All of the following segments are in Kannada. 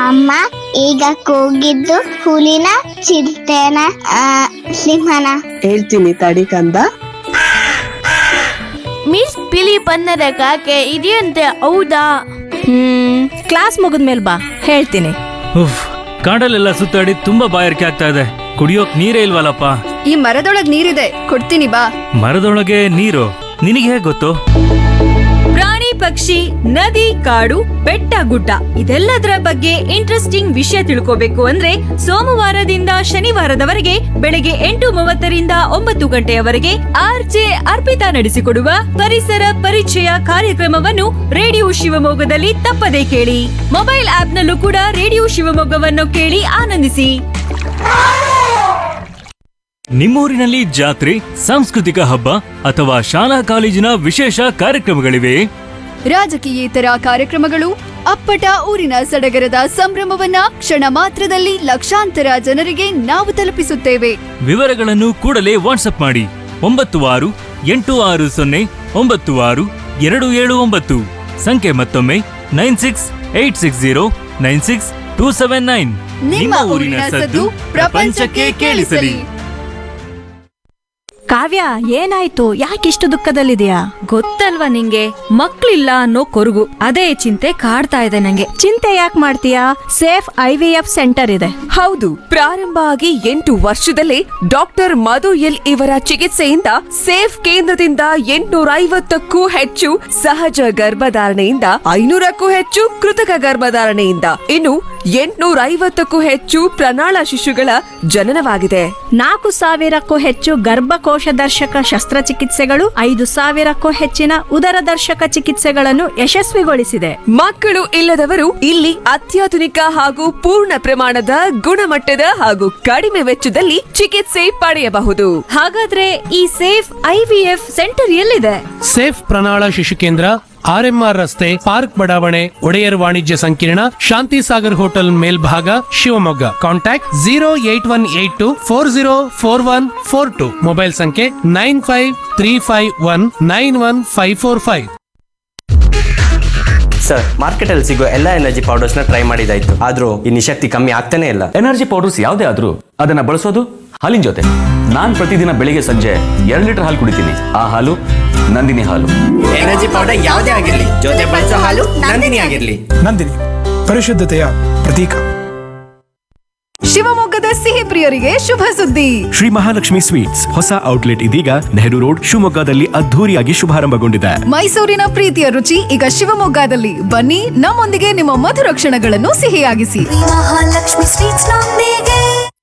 ಅಮ್ಮ ಈಗ ಕೂಗಿದ್ದು ಹುಲಿನ ಚಿರತೆನ ಆ, ಸಿಂಹನ ಹೇಳ್ತೀನಿ ತಡಿ ಕಂದ ಮಿಸ್ ಬಿಳಿ ಬಣ್ಣದ ಕಾಗೆ ಇದೆಯಂತೆ ಹೌದಾ ಹ್ಮ್ ಕ್ಲಾಸ್ ಮುಗಿದ್ಮೇಲೆ ಬಾ ಹೇಳ್ತೀನಿ ಉಫ್ ಕಾಡಲ್ಲೆಲ್ಲ ಸುತ್ತಾಡಿ ತುಂಬಾ ಬಾಯಾರಿಕೆ ಆಗ್ತಾ ಇದೆ ಕುಡಿಯೋಕ್ ನೀರೇ ಇಲ್ವಲ್ಲಪ್ಪ ಈ ಮರದೊಳಗ್ ನೀರಿದೆ ಕೊಡ್ತೀನಿ ಬಾ ಮರದೊಳಗೆ ನೀರು ನಿನಗೆ ಹೇಗೆ ಗೊತ್ತು ಪ್ರಾಣಿ ಪಕ್ಷಿ ನದಿ ಕಾಡು ಬೆಟ್ಟ ಗುಡ್ಡ ಇದೆಲ್ಲದರ ಬಗ್ಗೆ ಇಂಟ್ರೆಸ್ಟಿಂಗ್ ವಿಷಯ ತಿಳ್ಕೋಬೇಕು ಅಂದ್ರೆ ಸೋಮವಾರದಿಂದ ಶನಿವಾರದವರೆಗೆ ಬೆಳಗ್ಗೆ ಎಂಟು ಮೂವತ್ತರಿಂದ ಒಂಬತ್ತು ಗಂಟೆಯವರೆಗೆ ಆರ್ಜೆ ಅರ್ಪಿತಾ ನಡೆಸಿಕೊಡುವ ಪರಿಸರ ಪರಿಚಯ ಕಾರ್ಯಕ್ರಮವನ್ನು ರೇಡಿಯೋ ಶಿವಮೊಗ್ಗದಲ್ಲಿ ತಪ್ಪದೇ ಕೇಳಿ ಮೊಬೈಲ್ ಆಪ್ನಲ್ಲೂ ಕೂಡ ರೇಡಿಯೋ ಶಿವಮೊಗ್ಗವನ್ನು ಕೇಳಿ ಆನಂದಿಸಿ ನಿಮ್ಮೂರಿನಲ್ಲಿ ಜಾತ್ರೆ ಸಾಂಸ್ಕೃತಿಕ ಹಬ್ಬ ಅಥವಾ ಶಾಲಾ ಕಾಲೇಜಿನ ವಿಶೇಷ ಕಾರ್ಯಕ್ರಮಗಳಿವೆ ರಾಜಕೀಯೇತರ ಕಾರ್ಯಕ್ರಮಗಳು ಅಪ್ಪಟ ಊರಿನ ಸಡಗರದ ಸಂಭ್ರಮವನ್ನ ಕ್ಷಣ ಮಾತ್ರದಲ್ಲಿ ಲಕ್ಷಾಂತರ ಜನರಿಗೆ ನಾವು ತಲುಪಿಸುತ್ತೇವೆ ವಿವರಗಳನ್ನು ಕೂಡಲೇ ವಾಟ್ಸ್ಆಪ್ ಮಾಡಿ ಒಂಬತ್ತು ಆರು ಎಂಟು ಆರು ಸೊನ್ನೆ ಒಂಬತ್ತು ಆರು ಎರಡು ಏಳು ಒಂಬತ್ತು ಸಂಖ್ಯೆ ಮತ್ತೊಮ್ಮೆ nine six eight six zero nine six two seven nine ನಿಮ್ಮ ಊರಿನ ಸದ್ದು ಪ್ರಪಂಚಕ್ಕೆ ಕೇಳಿಸಲಿ ಕಾವ್ಯ ಏನಾಯ್ತು ಯಾಕಿಷ್ಟು ದುಃಖದಲ್ಲಿದೆಯಾ ಗೊತ್ತಲ್ವಾ ನಿಂಗೆ ಮಕ್ಳಿಲ್ಲ ಅನ್ನೋ ಕೊರಗು ಅದೇ ಚಿಂತೆ ಕಾಡ್ತಾ ಇದೆ ನಂಗೆ ಚಿಂತೆ ಯಾಕೆ ಮಾಡ್ತೀಯಾ safe I V F centre ಇದೆ ಹೌದು ಪ್ರಾರಂಭ ಆಗಿ ಎಂಟು ವರ್ಷದಲ್ಲೇ ಡಾಕ್ಟರ್ ಮಧು ಎಲ್ ಇವರ ಚಿಕಿತ್ಸೆಯಿಂದ ಸೇಫ್ ಕೇಂದ್ರದಿಂದ ಎಂಟುನೂರ ಐವತ್ತಕ್ಕೂ ಹೆಚ್ಚು ಸಹಜ ಗರ್ಭಧಾರಣೆಯಿಂದ ಐನೂರಕ್ಕೂ ಹೆಚ್ಚು ಕೃತಕ ಗರ್ಭಧಾರಣೆಯಿಂದ ಇನ್ನು ಎಂಟುನೂರ ಐವತ್ತಕ್ಕೂ ಹೆಚ್ಚು ಪ್ರಣಾಳ ಶಿಶುಗಳ ಜನನವಾಗಿದೆ ನಾಲ್ಕು ಸಾವಿರಕ್ಕೂ ಹೆಚ್ಚು ಗರ್ಭಕೋಶ ದರ್ಶಕ ಶಸ್ತ್ರಚಿಕಿತ್ಸೆಗಳು ಐದು ಸಾವಿರಕ್ಕೂ ಹೆಚ್ಚಿನ ಉದರ ದರ್ಶಕ ಚಿಕಿತ್ಸೆಗಳನ್ನು ಯಶಸ್ವಿಗೊಳಿಸಿದೆ ಮಕ್ಕಳು ಇಲ್ಲದವರು ಇಲ್ಲಿ ಅತ್ಯಾಧುನಿಕ ಹಾಗೂ ಪೂರ್ಣ ಪ್ರಮಾಣದ ಗುಣಮಟ್ಟದ ಹಾಗೂ ಕಡಿಮೆ ವೆಚ್ಚದಲ್ಲಿ ಚಿಕಿತ್ಸೆ ಪಡೆಯಬಹುದು ಹಾಗಾದ್ರೆ ಈ ಸೇಫ್ ಐವಿಎಫ್ ಸೆಂಟರ್ ಎಲ್ಲಿದೆ ಸೇಫ್ ಪ್ರಣಾಳ ಶಿಶು ಕೇಂದ್ರ ಆರ್ಎಂಆರ್ ರಸ್ತೆ ಪಾರ್ಕ್ ಬಡಾವಣೆ ಒಡೆಯರ್ ವಾಣಿಜ್ಯ ಸಂಕೀರ್ಣ ಶಾಂತಿ ಸಾಗರ್ ಹೋಟೆಲ್ ಮೇಲ್ಭಾಗ Shivamogga contact zero eight one eight two four zero four one four two mobile ಸಂಖ್ಯೆ nine five three five one nine one five four five sir market ಅಲ್ಲಿ ಸಿಗೋ ಎಲ್ಲಾ ಎನರ್ಜಿ ಪೌಡರ್ಸ್ ನ ಟ್ರೈ ಮಾಡಿದಾಯ್ತು ಆದ್ರೂ ಈ ನಿಶಕ್ತಿ ಕಮ್ಮಿ ಆಗ್ತಾನೆ ಇಲ್ಲ ಎನರ್ಜಿ ಪೌಡರ್ಸ್ ಯಾವುದೇ ಆದ್ರೂ ಅದನ್ನ ಬಳಸೋದು ಹಾಲಿನ ಜೊತೆ ನಾನ್ ಪ್ರತಿದಿನ ಬೆಳಿಗ್ಗೆ ಸಂಜೆ ಎರಡು ಲೀಟರ್ ಹಾಲು ಕುಡಿತೀನಿ ಆ ಹಾಲು ನಂದಿನಿ ಹಾಲು ಎನರ್ಜಿ ಪೌಡರ್ ಯಾವುದೇ ಆಗಿರ್ಲಿ ಜೊತೆ ಬಳಸೋ ಹಾಲು ನಂದಿನಿ ಆಗಿರ್ಲಿ ನಂದಿನಿ ಪರಿಶುದ್ಧತೆಯ ಪ್ರತೀಕ ಶಿವಮೊಗ್ಗದ ಸಿಹಿ ಪ್ರಿಯರಿಗೆ ಶುಭ ಸುದ್ದಿ ಶ್ರೀ ಮಹಾಲಕ್ಷ್ಮಿ ಸ್ವೀಟ್ಸ್ ಹೊಸ ಔಟ್ಲೆಟ್ ಇದೀಗ ನೆಹರು ರೋಡ್ ಶಿವಮೊಗ್ಗದಲ್ಲಿ ಅದ್ಧೂರಿಯಾಗಿ ಶುಭಾರಂಭಗೊಂಡಿದೆ ಮೈಸೂರಿನ ಪ್ರೀತಿಯ ರುಚಿ ಈಗ ಶಿವಮೊಗ್ಗದಲ್ಲಿ ಬನ್ನಿ ನಮ್ಮೊಂದಿಗೆ ನಿಮ್ಮ ಮಧುರ ಕ್ಷಣಗಳನ್ನು ಸಿಹಿಯಾಗಿಸಿ ಮಹಾಲಕ್ಷ್ಮಿ ಸ್ವೀಟ್ಸ್ ನೊಂದಿಗೆ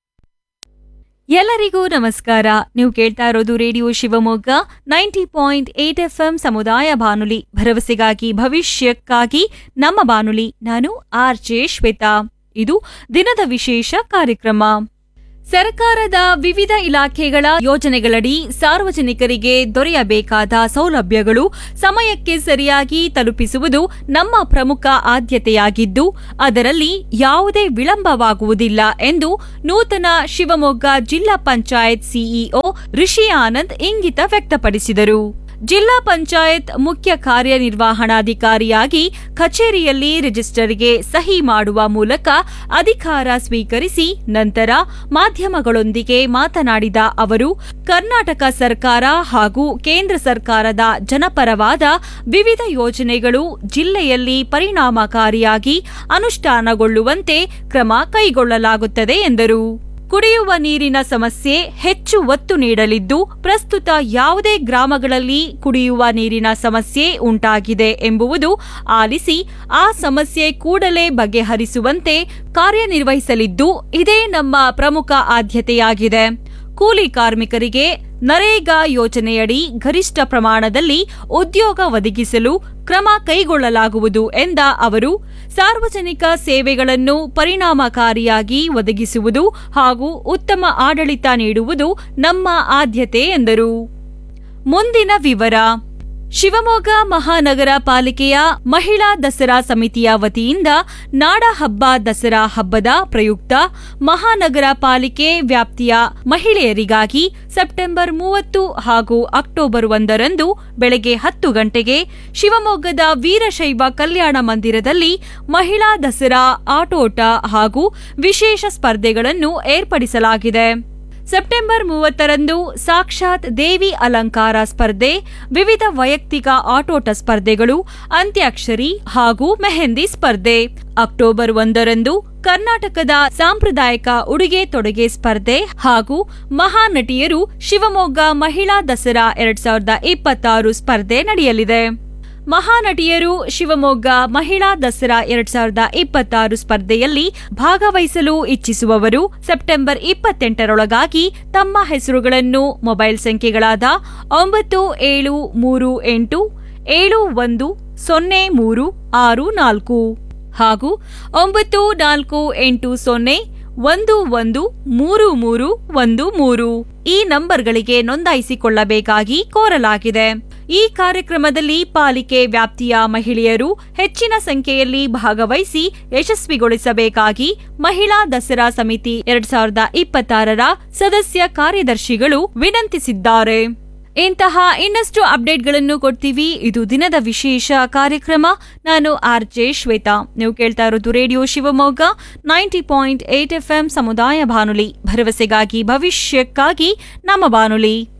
ಎಲ್ಲರಿಗೂ ನಮಸ್ಕಾರ ನೀವು ಕೇಳ್ತಾ ಇರೋದು radio Shivamogga ninety point eight F M ಸಮುದಾಯ ಬಾನುಲಿ ಭರವಸೆಗಾಗಿ ಭವಿಷ್ಯಕ್ಕಾಗಿ ನಮ್ಮ ಬಾನುಲಿ ನಾನು ಆರ್ ಜೆ ಶ್ವೇತಾ ಇದು ದಿನದ ವಿಶೇಷ ಕಾರ್ಯಕ್ರಮ ಸರ್ಕಾರದ ವಿವಿಧ ಇಲಾಖೆಗಳ ಯೋಜನೆಗಳಡಿ ಸಾರ್ವಜನಿಕರಿಗೆ ದೊರೆಯಬೇಕಾದ ಸೌಲಭ್ಯಗಳು ಸಮಯಕ್ಕೆ ಸರಿಯಾಗಿ ತಲುಪಿಸುವುದು ನಮ್ಮ ಪ್ರಮುಖ ಆದ್ಯತೆಯಾಗಿದ್ದು ಅದರಲ್ಲಿ ಯಾವುದೇ ವಿಳಂಬವಾಗುವುದಿಲ್ಲ ಎಂದು ನೂತನ ಶಿವಮೊಗ್ಗ ಜಿಲ್ಲಾ ಪಂಚಾಯತ್ ಸಿಇಒ ರಿಷಿ ಆನಂದ್ ಇಂಗಿತ ವ್ಯಕ್ತಪಡಿಸಿದರು ಜಿಲ್ಲಾ ಪಂಚಾಯತ್ ಮುಖ್ಯ ಕಾರ್ಯನಿರ್ವಹಣಾಧಿಕಾರಿಯಾಗಿ ಕಚೇರಿಯಲ್ಲಿ ರಿಜಿಸ್ಟರ್ಗೆ ಸಹಿ ಮಾಡುವ ಮೂಲಕ ಅಧಿಕಾರ ಸ್ವೀಕರಿಸಿ ನಂತರ ಮಾಧ್ಯಮಗಳೊಂದಿಗೆ ಮಾತನಾಡಿದ ಅವರು ಕರ್ನಾಟಕ ಸರ್ಕಾರ ಹಾಗೂ ಕೇಂದ್ರ ಸರ್ಕಾರದ ಜನಪರವಾದ ವಿವಿಧ ಯೋಜನೆಗಳು ಜಿಲ್ಲೆಯಲ್ಲಿ ಪರಿಣಾಮಕಾರಿಯಾಗಿ ಅನುಷ್ಠಾನಗೊಳ್ಳುವಂತೆ ಕ್ರಮ ಕೈಗೊಳ್ಳಲಾಗುತ್ತದೆ ಎಂದರು ಕುಡಿಯುವ ನೀರಿನ ಸಮಸ್ಯೆ ಹೆಚ್ಚು ಒತ್ತು ನೀಡಲಿದ್ದು ಪ್ರಸ್ತುತ ಯಾವುದೇ ಗ್ರಾಮಗಳಲ್ಲಿ ಕುಡಿಯುವ ನೀರಿನ ಸಮಸ್ಯೆ ಉಂಟಾಗಿದೆ ಎಂಬುವುದು ಆಲಿಸಿ ಆ ಸಮಸ್ಯೆ ಕೂಡಲೇ ಬಗೆಹರಿಸುವಂತೆ ಕಾರ್ಯನಿರ್ವಹಿಸಲಿದ್ದು ಇದೇ ನಮ್ಮ ಪ್ರಮುಖ ಆದ್ಯತೆಯಾಗಿದೆ ಕೂಲಿ ಕಾರ್ಮಿಕರಿಗೆ ನರೇಗಾ ಯೋಜನೆಯಡಿ ಗರಿಷ್ಠ ಪ್ರಮಾಣದಲ್ಲಿ ಉದ್ಯೋಗ ಒದಗಿಸಲು ಕ್ರಮ ಕೈಗೊಳ್ಳಲಾಗುವುದು ಎಂದ ಅವರು ಸಾರ್ವಜನಿಕ ಸೇವೆಗಳನ್ನು ಪರಿಣಾಮಕಾರಿಯಾಗಿ ಒದಗಿಸುವುದು ಹಾಗೂ ಉತ್ತಮ ಆಡಳಿತ ನೀಡುವುದು ನಮ್ಮ ಆದ್ಯತೆ ಎಂದರು ಮುಂದಿನ ವಿವರ ಶಿವಮೊಗ್ಗ ಮಹಾನಗರ ಪಾಲಿಕೆಯ ಮಹಿಳಾ ದಸರಾ ಸಮಿತಿಯ ವತಿಯಿಂದ ನಾಡ ಹಬ್ಬ ದಸರಾ ಹಬ್ಬದ ಪ್ರಯುಕ್ತ ಮಹಾನಗರ ಪಾಲಿಕೆ ವ್ಯಾಪ್ತಿಯ ಮಹಿಳೆಯರಿಗಾಗಿ ಸೆಪ್ಟೆಂಬರ್ ಮೂವತ್ತು ಹಾಗೂ ಅಕ್ಟೋಬರ್ ಒಂದರಂದು ಬೆಳಗ್ಗೆ ಹತ್ತು ಗಂಟೆಗೆ ಶಿವಮೊಗ್ಗದ ವೀರಶೈವ ಕಲ್ಯಾಣ ಮಂದಿರದಲ್ಲಿ ಮಹಿಳಾ ದಸರಾ ಆಟೋಟ ಹಾಗೂ ವಿಶೇಷ ಸ್ಪರ್ಧೆಗಳನ್ನು ಏರ್ಪಡಿಸಲಾಗಿದೆ ಸೆಪ್ಟೆಂಬರ್ ಮೂವತ್ತರಂದು ಸಾಕ್ಷಾತ್ ದೇವಿ ಅಲಂಕಾರ ಸ್ಪರ್ಧೆ ವಿವಿಧ ವೈಯಕ್ತಿಕ ಆಟೋಟ ಸ್ಪರ್ಧೆಗಳು ಅಂತ್ಯಾಕ್ಷರಿ ಹಾಗೂ ಮೆಹಂದಿ ಸ್ಪರ್ಧೆ ಅಕ್ಟೋಬರ್ ಒಂದರಂದು ಕರ್ನಾಟಕದ ಸಾಂಪ್ರದಾಯಿಕ ಉಡುಗೆ ತೊಡುಗೆ ಸ್ಪರ್ಧೆ ಹಾಗೂ ಮಹಾನಟಿಯರು ಶಿವಮೊಗ್ಗ ಮಹಿಳಾ ದಸರಾ ಎರಡ್ ಸಾವಿರದ ಇಪ್ಪತ್ತಾರು ಸ್ಪರ್ಧೆ ನಡೆಯಲಿದೆ ಮಹಾನಟಿಯರು ಶಿವಮೊಗ್ಗ ಮಹಿಳಾ ದಸರಾ ಎರಡ್ ಸಾವಿರದ ಇಪ್ಪತ್ತಾರು ಸ್ಪರ್ಧೆಯಲ್ಲಿ ಭಾಗವಹಿಸಲು ಇಚ್ಛಿಸುವವರು ಸೆಪ್ಟೆಂಬರ್ ಇಪ್ಪತ್ತೆಂಟರೊಳಗಾಗಿ ತಮ್ಮ ಹೆಸರುಗಳನ್ನು ಮೊಬೈಲ್ ಸಂಖ್ಯೆಗಳಾದ ಒಂಬತ್ತು ಏಳು ಮೂರು ಎಂಟು ಏಳು ಒಂದು ಸೊನ್ನೆ ಮೂರು ಆರು ನಾಲ್ಕು ಹಾಗೂ ಒಂಬತ್ತು ನಾಲ್ಕು ಎಂಟು ಸೊನ್ನೆ ಒಂದು ಒಂದು ಮೂರು ಮೂರು ಒಂದು ಮೂರು ಈ ನಂಬರ್ಗಳಿಗೆ ನೋಂದಾಯಿಸಿಕೊಳ್ಳಬೇಕಾಗಿ ಕೋರಲಾಗಿದೆ ಈ ಕಾರ್ಯಕ್ರಮದಲ್ಲಿ ಪಾಲಿಕೆ ವ್ಯಾಪ್ತಿಯ ಮಹಿಳೆಯರು ಹೆಚ್ಚಿನ ಸಂಖ್ಯೆಯಲ್ಲಿ ಭಾಗವಹಿಸಿ ಯಶಸ್ವಿಗೊಳಿಸಬೇಕಾಗಿ ಮಹಿಳಾ ದಸರಾ ಸಮಿತಿ ಎರಡ್ ಸಾವಿರದ ಇಪ್ಪತ್ತಾರರ ಸದಸ್ಯ ಕಾರ್ಯದರ್ಶಿಗಳು ವಿನಂತಿಸಿದ್ದಾರೆ ಇಂತಹ ಇನ್ನಷ್ಟು ಅಪ್ಡೇಟ್ಗಳನ್ನು ಕೊಡ್ತೀವಿ ಇದು ದಿನದ ವಿಶೇಷ ಕಾರ್ಯಕ್ರಮ ನಾನು ಆರ್ ಜೆ ಶ್ವೇತಾ ನೀವು ಕೇಳ್ತಾ ಇರೋದು radio Shivamogga ninety point eight F ಸಮುದಾಯ ಬಾನುಲಿ ಭರವಸೆಗಾಗಿ ಭವಿಷ್ಯಕ್ಕಾಗಿ ನಮ್ಮ ಬಾನುಲಿ